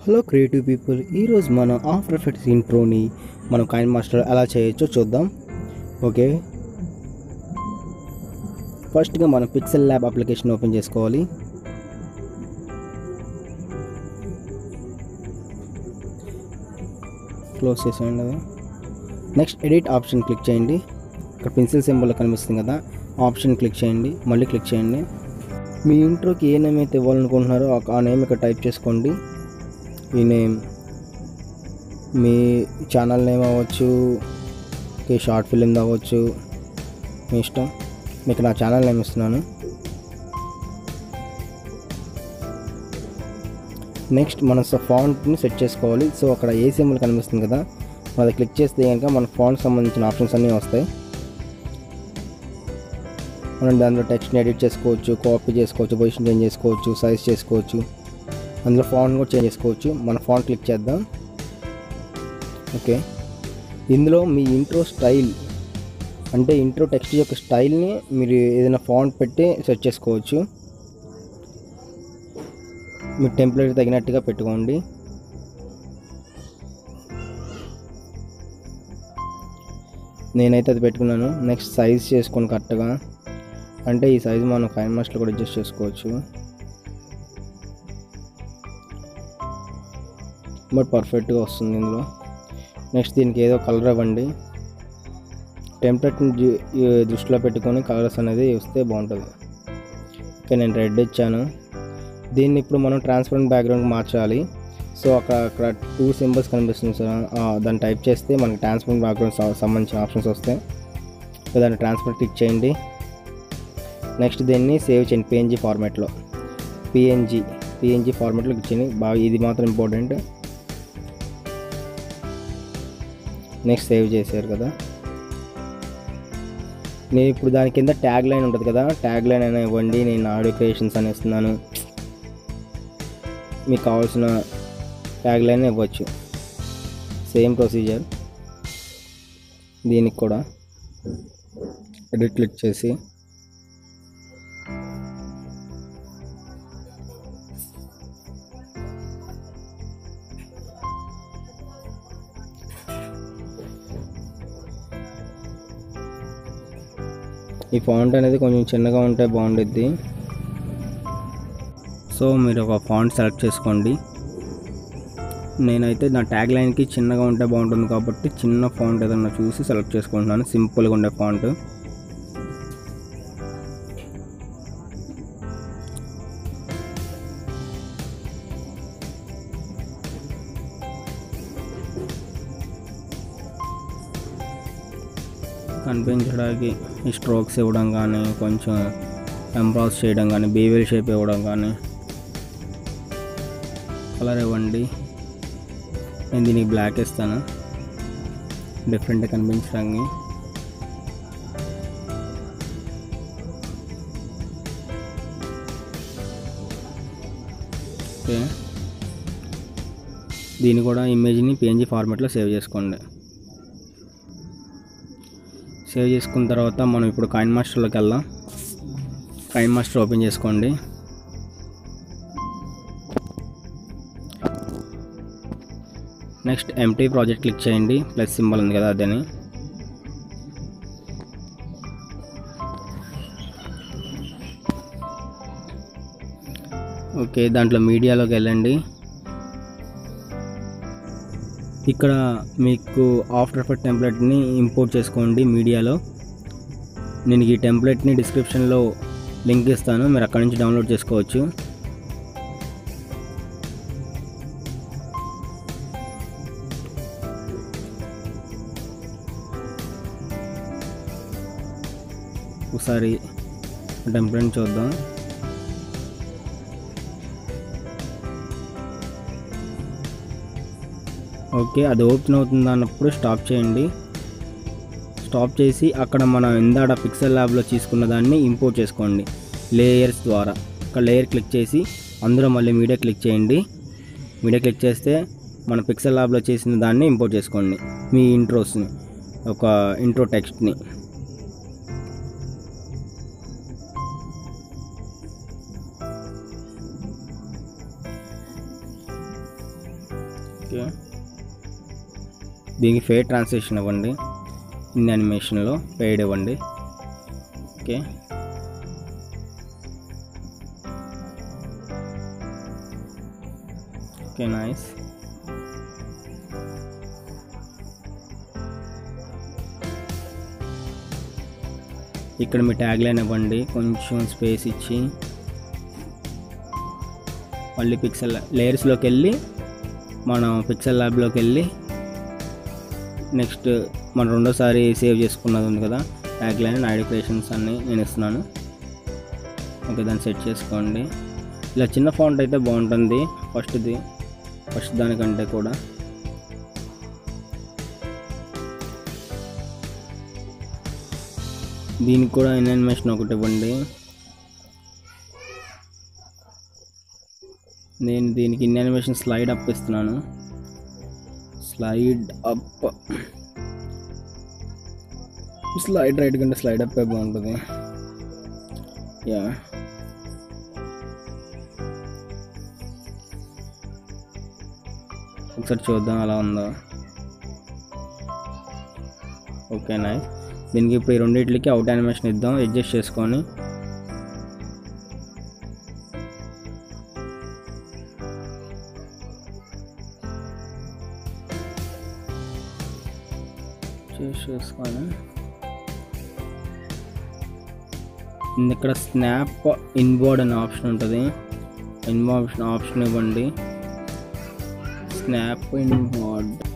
hello creative people ఈరోజు మనం after effects ఇంట్రోని మనం కాయిన్ మాస్టర్ ఎలా చేయొచ్చో చూద్దాం ఓకే ఫస్ట్గా మనం పిక్సెల్ ల్యాబ్ అప్లికేషన్ ఓపెన్ చేసుకోవాలి క్లోజ్ చేసేయండి అది నెక్స్ట్ ఎడిట్ ఆప్షన్ క్లిక్ చేయండి ఇక్కడ పెన్సిల్ సింబల్ కనిపిస్తుంది కదా ఆప్షన్ క్లిక్ చేయండి మళ్ళీ క్లిక్ చేయండి మీ ఇంట్రోకి ఏ నేమ్ అయితే ఇవ్వాలనుకుంటున్నారో ఆ- ఆ నేమ్ ఇక్కడ టైప్ చేసుకోండి ఈ నేమ్ మీ ఛానల్ నేమ్ అవ్వచ్చు ఓకే షార్ట్ ఫిలిం అవ్వచ్చు మీ ఇష్టం మీకు నా ఛానల్ నేమ్ ఇస్తున్నాను నెక్స్ట్ మన ఫాంట్ని సెట్ చేసుకోవాలి సో అక్కడ ఏ సింబల్ కనిపిస్తుంది కదా మనం అది క్లిక్ చేస్తే కనుక మన ఫాంట్ సంబంధించిన ఆప్షన్స్ అన్నీ వస్తాయి మనం దాంట్లో టెక్స్ట్ని ఎడిట్ చేసుకోవచ్చు కాపీ చేసుకోవచ్చు పొజిషన్ చేంజ్ చేసుకోవచ్చు సైజ్ చేసుకోవచ్చు అందులో ఫాంట్ కూడా చేంజ్ చేసుకోవచ్చు మన ఫాంట్ క్లిక్ చేద్దాం ఓకే ఇందులో మీ ఇంట్రో స్టైల్ అంటే ఇంట్రో టెక్స్ట్ యొక్క స్టైల్ని మీరు ఏదైనా ఫాంట్ పెట్టి సెట్ చేసుకోవచ్చు మీ టెంప్లెట్ తగినట్టుగా పెట్టుకోండి నేనైతే అది పెట్టుకున్నాను నెక్స్ట్ సైజ్ చేసుకొని కరెక్ట్గా అంటే ఈ సైజ్ మనం ఫైన్ మాస్ట్లో కూడా అడ్జస్ట్ చేసుకోవచ్చు బట్ పర్ఫెక్ట్గా వస్తుంది ఇందులో నెక్స్ట్ దీనికి ఏదో కలర్ ఇవ్వండి టెంప్లెట్ని జు- ఈ దృష్టిలో పెట్టుకొని కలర్స్ అనేది వస్తే బాగుంటుంది ఓకే నేను రెడ్ ఇచ్చాను దీన్ని ఇప్పుడు మనం ట్రాన్స్పరెంట్ బ్యాక్గ్రౌండ్ మార్చాలి సో అక్కడ అక్కడ టూ సింబల్స్ కనిపిస్తుంది సార్ ఆ, దాన్ని టైప్ చేస్తే మనకి ట్రాన్స్పరెంట్ బ్యాక్గ్రౌండ్ సంబంధించిన ఆప్షన్స్ వస్తాయి సో దాన్ని ట్రాన్స్పరెంట్ క్లిక్ చేయండి నెక్స్ట్ దీన్ని సేవ్ చేయండి పిఎన్జీ ఫార్మాట్లో పిఎన్జీ పిఎన్జీ ఫార్మాట్లో క్లిక్ చేయండి బాగా ఇది మాత్రం ఇంపార్టెంట్ నెక్స్ట్ సేవ్ చేశారు కదా నేను ఇప్పుడు దాని కింద ట్యాగ్ లైన్ ఉంటుంది కదా ట్యాగ్ లైన్ అయినా ఇవ్వండి నేను ఆడియో క్రియేషన్స్ అని ఇస్తున్నాను మీకు కావాల్సిన ట్యాగ్ లైన్ ఇవ్వచ్చు సేమ్ ప్రొసీజర్ దీనికి కూడా ఎడిట్ క్లిక్ చేసి ఈ ఫాంట్ అనేది కొంచెం చిన్నగా ఉంటే బాగుండిద్ది సో మీరు ఒక ఫాంట్ సెలెక్ట్ చేసుకోండి నేనైతే నా ట్యాగ్ లైన్కి చిన్నగా ఉంటే బాగుంటుంది కాబట్టి చిన్న ఫాంట్ ఏదన్నా చూసి సెలెక్ట్ చేసుకుంటున్నాను సింపుల్గా ఉండే ఫాంట్ కనిపించడానికి ఈ స్ట్రోక్స్ ఇవ్వడం కానీ కొంచెం ఎంబ్రాస్ చేయడం కానీ బీవెల్ షేప్ ఇవ్వడం కానీ కలర్ ఇవ్వండి నేను దీనికి బ్లాక్ ఇస్తాను డిఫరెంట్ కనిపించడానికి ఓకే దీన్ని కూడా ఇమేజ్ని పిఎన్జీ ఫార్మాట్లో సేవ్ చేసుకోండి సేవ్ చేసుకున్న తర్వాత మనం ఇప్పుడు కాయిన్ మాస్టర్లోకి వెళ్దాం కాయిన్ మాస్టర్ ఓపెన్ చేసుకోండి నెక్స్ట్ ఎంటీ ప్రాజెక్ట్ క్లిక్ చేయండి ప్లస్ సింబల్ ఉంది కదా అదని ఓకే దాంట్లో మీడియాలోకి వెళ్ళండి ఇక్కడ మీకు ఆఫ్టర్ ఎఫెక్ట్ టెంప్లెట్ని ఇంపోర్ట్ చేసుకోండి మీడియాలో నేను ఈ టెంప్లెట్ని డిస్క్రిప్షన్లో లింక్ ఇస్తాను మీరు అక్కడ నుంచి డౌన్లోడ్ చేసుకోవచ్చు ఒకసారి టెంప్లెట్ చూద్దాం ఓకే అది ఓపెన్ అవుతుంది అన్నప్పుడు స్టాప్ చేయండి స్టాప్ చేసి అక్కడ మనం ఇందాడ పిక్సెల్ ల్యాబ్లో తీసుకున్న దాన్ని ఇంపోర్ట్ చేసుకోండి లేయర్స్ ద్వారా ఒక లేయర్ క్లిక్ చేసి అందులో మళ్ళీ మీడియా క్లిక్ చేయండి మీడియా క్లిక్ చేస్తే మన పిక్సెల్ ల్యాబ్లో చేసిన దాన్ని ఇంపోర్ట్ చేసుకోండి మీ ఇంట్రోస్ని ఒక ఇంట్రో టెక్స్ట్ని ఓకే దీనికి ఫేడ్ ట్రాన్స్లేషన్ ఇవ్వండి ఇన్ యానిమేషన్లో ఫేడ్ ఇవ్వండి ఓకే ఓకే నైస్ ఇక్కడ మీ ట్యాగ్ లైన్ ఇవ్వండి కొంచెం స్పేస్ ఇచ్చి మళ్ళీ పిక్సెల్ లేయర్స్లోకి వెళ్ళి మనం పిక్సెల్ ల్యాబ్లోకి వెళ్ళి నెక్స్ట్ మనం రెండోసారి సేవ్ చేసుకున్నది ఉంది కదా ట్యాగ్ లైన్ ఐడి క్రియేషన్స్ అన్నీ నేను ఇస్తున్నాను ఓకే దాన్ని సెట్ చేసుకోండి ఇలా చిన్న ఫాంట్ అయితే బాగుంటుంది ఫస్ట్ది ఫస్ట్ దానికంటే కూడా దీనికి కూడా ఇన్ఫర్మేషన్ ఒకటి ఇవ్వండి నేను దీనికి ఇన్ యానిమేషన్ స్లైడ్ అప్ ఇస్తున్నాను స్లైడ్ అప్ స్లైడ్ రైట్ కంటే స్లైడ్ అప్ బాగుంటుంది యా ఒకసారి చూద్దాం అలా ఉందో ఓకే నైస్ దీనికి ఇప్పుడు ఈ రెండింటికి అవుట్ యానిమేషన్ ఇద్దాం అడ్జస్ట్ చేసుకొని చేసేసుకొని ఇక్కడ స్నాప్ ఇన్బోర్డ్ అనే ఆప్షన్ ఉంటుంది ఇన్బోర్డ్ ఆప్షన్ ఇవ్వండి స్నాప్ ఇన్బోర్డ్